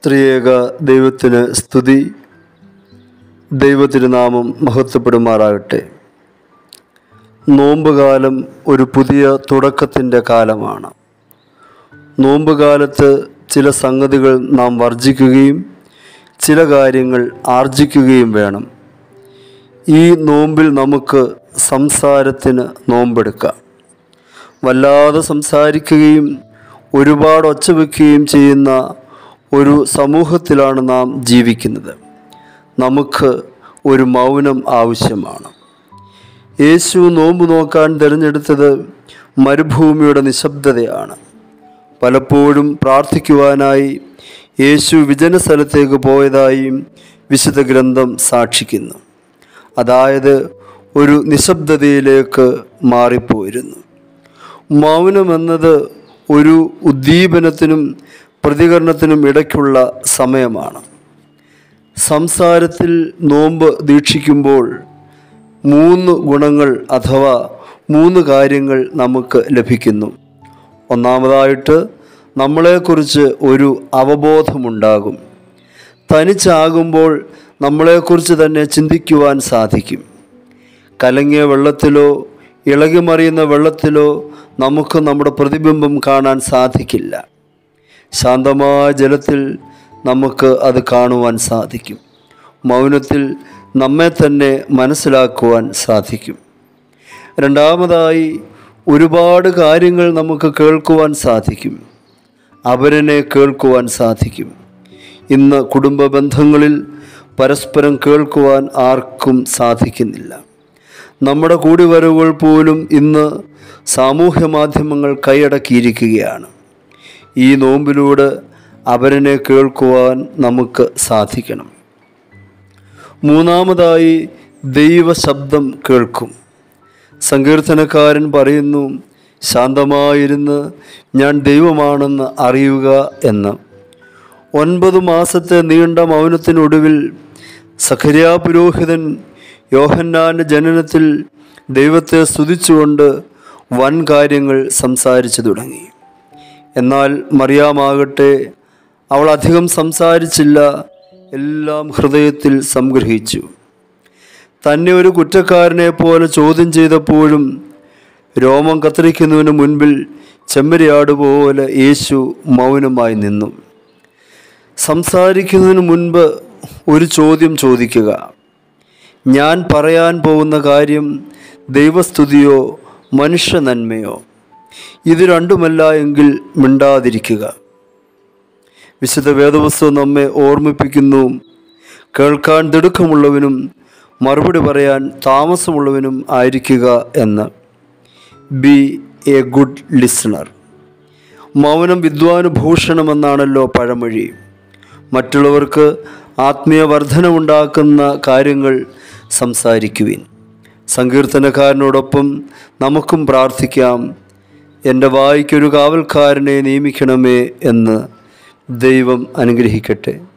ത്രിയേക ദൈവത്തിന് സ്തുതി ദൈവത്തിരുനാമം മഹത്വപ്പെടുമാറാകട്ടെ നോമ്പുകാലം ഒരു പുതിയ തുടക്കത്തിൻ്റെ കാലമാണ് നോമ്പുകാലത്ത് ചില സംഗതികൾ നാം വർജിക്കുകയും ചില കാര്യങ്ങൾ ആർജിക്കുകയും വേണം ഈ നോമ്പിൽ നമുക്ക് സംസാരത്തിന് നോമ്പെടുക്കാം വല്ലാതെ സംസാരിക്കുകയും ഒരുപാട് ഒച്ച വയ്ക്കുകയും ചെയ്യുന്ന ഒരു സമൂഹത്തിലാണ് നാം ജീവിക്കുന്നത് നമുക്ക് ഒരു മൗനം ആവശ്യമാണ് യേശു നോമ്പ് നോക്കാൻ തിരഞ്ഞെടുത്തത് മരുഭൂമിയുടെ നിശബ്ദതയാണ് പലപ്പോഴും പ്രാർത്ഥിക്കുവാനായി യേശു വിജന സ്ഥലത്തേക്ക് പോയതായും വിശുദ്ധ ഗ്രന്ഥം സാക്ഷിക്കുന്നു അതായത് ഒരു നിശബ്ദതയിലേക്ക് മാറിപ്പോയിരുന്നു മൗനമെന്നത് ഒരു ഉദ്ദീപനത്തിനും പ്രതികരണത്തിനും ഇടയ്ക്കുള്ള സമയമാണ് സംസാരത്തിൽ നോമ്പ് ദീക്ഷിക്കുമ്പോൾ മൂന്ന് ഗുണങ്ങൾ അഥവാ മൂന്ന് കാര്യങ്ങൾ നമുക്ക് ലഭിക്കുന്നു ഒന്നാമതായിട്ട് നമ്മളെക്കുറിച്ച് ഒരു അവബോധമുണ്ടാകും തനിച്ചാകുമ്പോൾ നമ്മളെക്കുറിച്ച് തന്നെ ചിന്തിക്കുവാൻ സാധിക്കും കലങ്ങിയ വെള്ളത്തിലോ ഇളകിമറിയുന്ന വെള്ളത്തിലോ നമുക്ക് നമ്മുടെ പ്രതിബിംബം കാണാൻ സാധിക്കില്ല ശാന്തമായ ജലത്തിൽ നമുക്ക് അത് കാണുവാൻ സാധിക്കും മൗനത്തിൽ നമ്മെ തന്നെ മനസ്സിലാക്കുവാൻ സാധിക്കും രണ്ടാമതായി ഒരുപാട് കാര്യങ്ങൾ നമുക്ക് കേൾക്കുവാൻ സാധിക്കും അവരനെ കേൾക്കുവാൻ സാധിക്കും ഇന്ന് കുടുംബ ബന്ധങ്ങളിൽ പരസ്പരം കേൾക്കുവാൻ ആർക്കും സാധിക്കുന്നില്ല നമ്മുടെ കൂടിവരവുകൾ പോലും ഇന്ന് സാമൂഹ്യ മാധ്യമങ്ങൾ കൈയടക്കിയിരിക്കുകയാണ് ഈ നോമ്പിലൂടെ അവരനെ കേൾക്കുവാൻ നമുക്ക് സാധിക്കണം മൂന്നാമതായി ദൈവശബ്ദം കേൾക്കും സങ്കീർത്തനക്കാരൻ പറയുന്നു ശാന്തമായിരുന്ന് ഞാൻ ദൈവമാണെന്ന് അറിയുക എന്ന് ഒൻപത് മാസത്തെ നീണ്ട മൗനത്തിനൊടുവിൽ സഖര്യാ പുരോഹിതൻ യോഹന്നാൻ്റെ ജനനത്തിൽ ദൈവത്തെ സ്തുതിച്ചുകൊണ്ട് വൻ കാര്യങ്ങൾ സംസാരിച്ചു തുടങ്ങി എന്നാൽ മറിയാമാകട്ടെ അവൾ അധികം സംസാരിച്ചില്ല എല്ലാം ഹൃദയത്തിൽ സംഗ്രഹിച്ചു തന്നെ ഒരു കുറ്റക്കാരനെ പോലെ ചോദ്യം ചെയ്തപ്പോഴും രോമം കത്തിരിക്കുന്നതിന് മുൻപിൽ ചെമ്മരിയാട് പോലെ യേശു മൗനമായി നിന്നു സംസാരിക്കുന്നതിന് മുൻപ് ഒരു ചോദ്യം ചോദിക്കുക ഞാൻ പറയാൻ പോകുന്ന കാര്യം ദൈവസ്തുതിയോ മനുഷ്യ നന്മയോ ഇത് രണ്ടുമല്ല എങ്കിൽ മിണ്ടാതിരിക്കുക വിശുദ്ധ വേദവസ്തു നമ്മെ ഓർമ്മിപ്പിക്കുന്നു കേൾക്കാൻ തിടുക്കമുള്ളവനും മറുപടി പറയാൻ താമസമുള്ളവനും ആയിരിക്കുക എന്ന് ബി എ ഗുഡ് ലിസണർ മൗനം വിദ്വാനുഭൂഷണമെന്നാണല്ലോ പഴമൊഴി മറ്റുള്ളവർക്ക് ആത്മീയ വർധനമുണ്ടാക്കുന്ന കാര്യങ്ങൾ സംസാരിക്കുവിൻ സങ്കീർത്തനക്കാരനോടൊപ്പം നമുക്കും പ്രാർത്ഥിക്കാം എൻ്റെ വായിക്കൊരു കാവൽക്കാരനെ നിയമിക്കണമേ എന്ന് ദൈവം അനുഗ്രഹിക്കട്ടെ